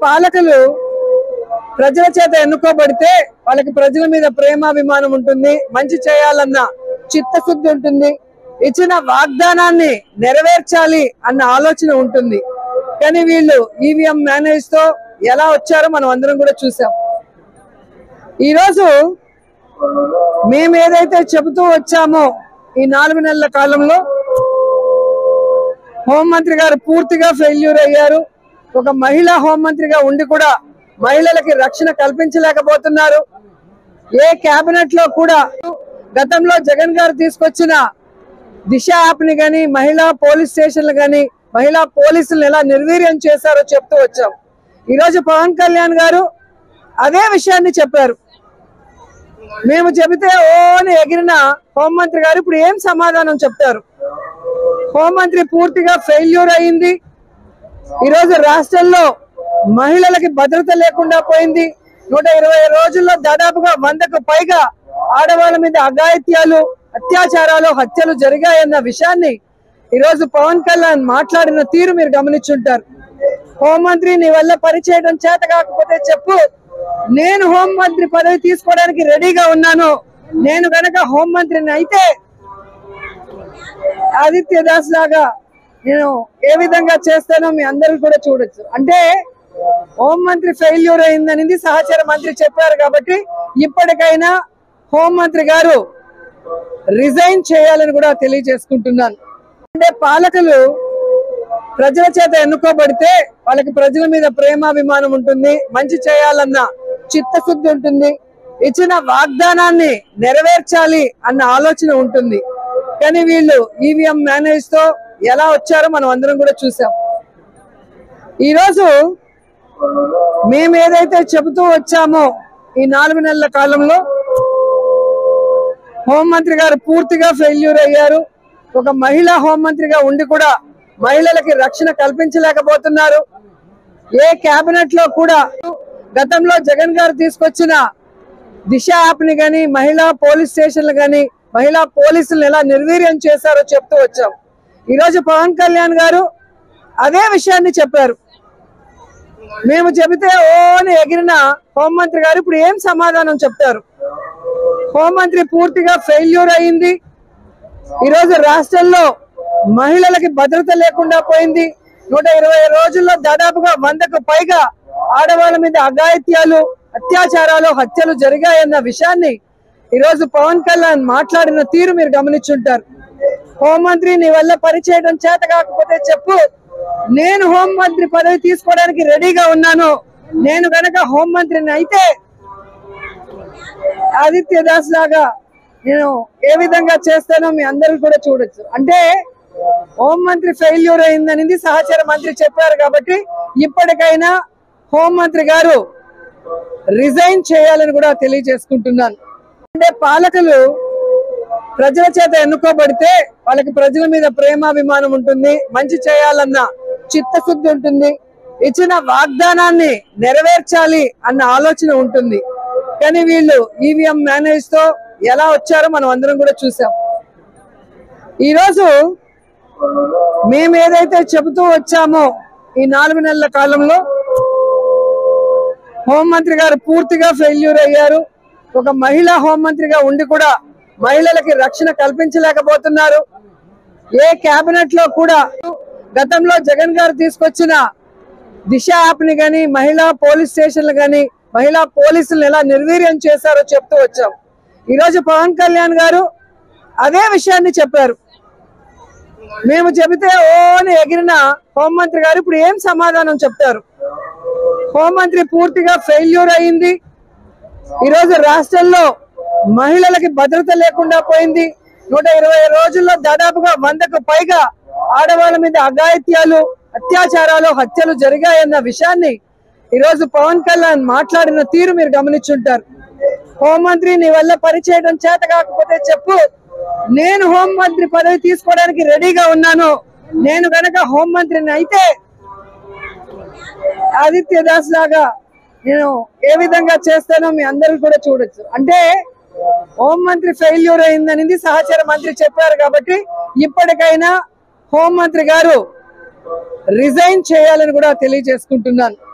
పాలకులు ప్రజల చేత ఎన్నుకోబడితే వాళ్ళకి ప్రజల మీద ప్రేమాభిమానం ఉంటుంది మంచి చేయాలన్న చిత్తశుద్ధి ఉంటుంది ఇచ్చిన వాగ్దానాన్ని నెరవేర్చాలి అన్న ఆలోచన ఉంటుంది కానీ వీళ్ళు ఈవీఎం మేనేజ్ తో ఎలా వచ్చారో మనం అందరం కూడా చూసాం ఈరోజు మేము ఏదైతే చెబుతూ వచ్చామో ఈ నాలుగు నెలల కాలంలో హోంమంత్రి గారు పూర్తిగా ఫెయిల్యూర్ అయ్యారు ఒక మహిళా హోంమంత్రిగా ఉండి కూడా మహిళలకి రక్షణ కల్పించలేకపోతున్నారు ఏ కేబినెట్ లో కూడా గతంలో జగన్ గారు తీసుకొచ్చిన దిశ యాప్ ని గాని మహిళా పోలీస్ స్టేషన్లు గాని మహిళా పోలీసులను ఎలా నిర్వీర్యం చేశారో చెప్తూ వచ్చాం ఈ రోజు పవన్ కళ్యాణ్ గారు అదే విషయాన్ని చెప్పారు మేము చెబితే ఓ అని ఎగిరిన హోంమంత్రి గారు ఇప్పుడు ఏం సమాధానం చెప్తారు హోంమంత్రి పూర్తిగా ఫెయిల్యూర్ అయింది ఈరోజు రాష్ట్రంలో మహిళలకి భద్రత లేకుండా పోయింది నూట ఇరవై రోజుల్లో దాదాపుగా వందకు పైగా ఆడవాళ్ళ మీద అఘాయిత్యాలు అత్యాచారాలు హత్యలు జరిగాయన్న విషయాన్ని ఈరోజు పవన్ కళ్యాణ్ మాట్లాడిన తీరు మీరు గమనించుంటారు హోంమంత్రి నీ వల్ల పనిచేయడం చేత కాకపోతే చెప్పు నేను హోంమంత్రి పదవి తీసుకోవడానికి రెడీగా ఉన్నాను నేను గనక హోంమంత్రిని అయితే ఆదిత్య దాస్ లాగా నేను ఏ విధంగా చేస్తానో మీ అందరూ కూడా చూడొచ్చు అంటే హోం మంత్రి ఫెయిల్యూర్ అయిందనేది సహచర మంత్రి చెప్పారు కాబట్టి ఇప్పటికైనా హోం మంత్రి గారు రిజైన్ చేయాలని కూడా తెలియజేసుకుంటున్నాను అంటే పాలకులు ప్రజల చేత ఎన్నుకోబడితే వాళ్ళకి ప్రజల మీద ప్రేమాభిమానం ఉంటుంది మంచి చేయాలన్న చిత్తశుద్ధి ఉంటుంది ఇచ్చిన వాగ్దానాన్ని నెరవేర్చాలి అన్న ఆలోచన ఉంటుంది కానీ వీళ్ళు ఈవీఎం మేనేజ్ తో ఎలా వచ్చారో మనం అందరం కూడా చూసాం ఈరోజు మేము ఏదైతే చెబుతూ వచ్చామో ఈ నాలుగు నెలల కాలంలో హోంమంత్రి గారు పూర్తిగా ఫెయిల్యూర్ అయ్యారు ఒక మహిళా హోంమంత్రిగా ఉండి కూడా మహిళలకి రక్షణ కల్పించలేకపోతున్నారు ఏ కేబినెట్ లో కూడా గతంలో జగన్ గారు తీసుకొచ్చిన దిశ యాప్ ని గాని మహిళా పోలీస్ స్టేషన్లు గాని మహిళా పోలీసులను ఎలా నిర్వీర్యం చేశారో చెప్తూ వచ్చాం ఈ రోజు పవన్ కళ్యాణ్ గారు అదే విషయాన్ని చెప్పారు మేము చెబితే ఓ అని ఎగిరిన హోంమంత్రి గారు ఇప్పుడు ఏం సమాధానం చెప్తారు హోంమంత్రి పూర్తిగా ఫెయిల్యూర్ అయింది ఈరోజు రాష్ట్రంలో మహిళలకి భద్రత లేకుండా పోయింది నూట ఇరవై రోజుల్లో దాదాపుగా వందకు పైగా ఆడవాళ్ళ మీద అఘాయిత్యాలు అత్యాచారాలు హత్యలు జరిగాయన్న విషయాన్ని ఈరోజు పవన్ కళ్యాణ్ మాట్లాడిన తీరు మీరు గమనించుంటారు హోంమంత్రి నీ వల్ల పనిచేయడం చేత కాకపోతే చెప్పు నేను హోంమంత్రి పదవి తీసుకోవడానికి రెడీగా ఉన్నాను నేను గనక హోంమంత్రిని అయితే ఆదిత్య దాస్ లాగా నేను ఏ విధంగా చేస్తానో మీ అందరూ కూడా చూడొచ్చు అంటే హోం మంత్రి ఫెయిల్యూర్ అయిందనేది సహచర మంత్రి చెప్పారు కాబట్టి ఇప్పటికైనా హోం మంత్రి గారు రిజైన్ చేయాలని కూడా తెలియజేసుకుంటున్నాను అంటే పాలకులు ప్రజల చేత ఎన్నుకోబడితే వాళ్ళకి ప్రజల మీద ప్రేమాభిమానం ఉంటుంది మంచి చేయాలన్న చిత్తశుద్ధి ఉంటుంది ఇచ్చిన వాగ్దానాన్ని నెరవేర్చాలి అన్న ఆలోచన ఉంటుంది కానీ వీళ్ళు ఈవీఎం మేనేజ్ తో ఎలా వచ్చారో మనం అందరం కూడా చూసాం ఈరోజు మేము ఏదైతే చెబుతూ వచ్చామో ఈ నాలుగు నెలల కాలంలో హోంమంత్రి గారు పూర్తిగా ఫెయిల్యూర్ అయ్యారు ఒక మహిళా హోంమంత్రిగా ఉండి కూడా మహిళలకి రక్షణ కల్పించలేకపోతున్నారు ఏ కేబినెట్ లో కూడా గతంలో జగన్ గారు తీసుకొచ్చిన దిశ యాప్ ని గాని మహిళా పోలీస్ స్టేషన్లు గాని మహిళా పోలీసులను ఎలా నిర్వీర్యం చేశారో చెప్తూ వచ్చాం ఈ రోజు పవన్ కళ్యాణ్ గారు అదే విషయాన్ని చెప్పారు మేము చెబితే ఓ అని ఎగిరిన హోంమంత్రి గారు ఇప్పుడు ఏం సమాధానం చెప్తారు హోంమంత్రి పూర్తిగా ఫెయిల్యూర్ అయింది ఈరోజు రాష్ట్రంలో మహిళలకి భద్రత లేకుండా పోయింది నూట ఇరవై రోజుల్లో దాదాపుగా వందకు పైగా ఆడవాళ్ళ మీద అఘాయిత్యాలు అత్యాచారాలు హత్యలు జరిగాయన్న విషయాన్ని ఈరోజు పవన్ కళ్యాణ్ మాట్లాడిన తీరు మీరు గమనించుంటారు హోంమంత్రి నీ వల్ల పనిచేయడం చేత కాకపోతే చెప్పు నేను హోంమంత్రి పదవి తీసుకోవడానికి రెడీగా ఉన్నాను నేను గనక హోంమంత్రిని అయితే ఆదిత్య దాస్ లాగా నేను ఏ విధంగా చేస్తానో మీ అందరూ కూడా చూడొచ్చు అంటే హోం మంత్రి ఫెయిల్యూర్ అయిందనేది సహచర మంత్రి చెప్పారు కాబట్టి ఇప్పటికైనా హోం మంత్రి గారు రిజైన్ చేయాలని కూడా తెలియజేసుకుంటున్నాను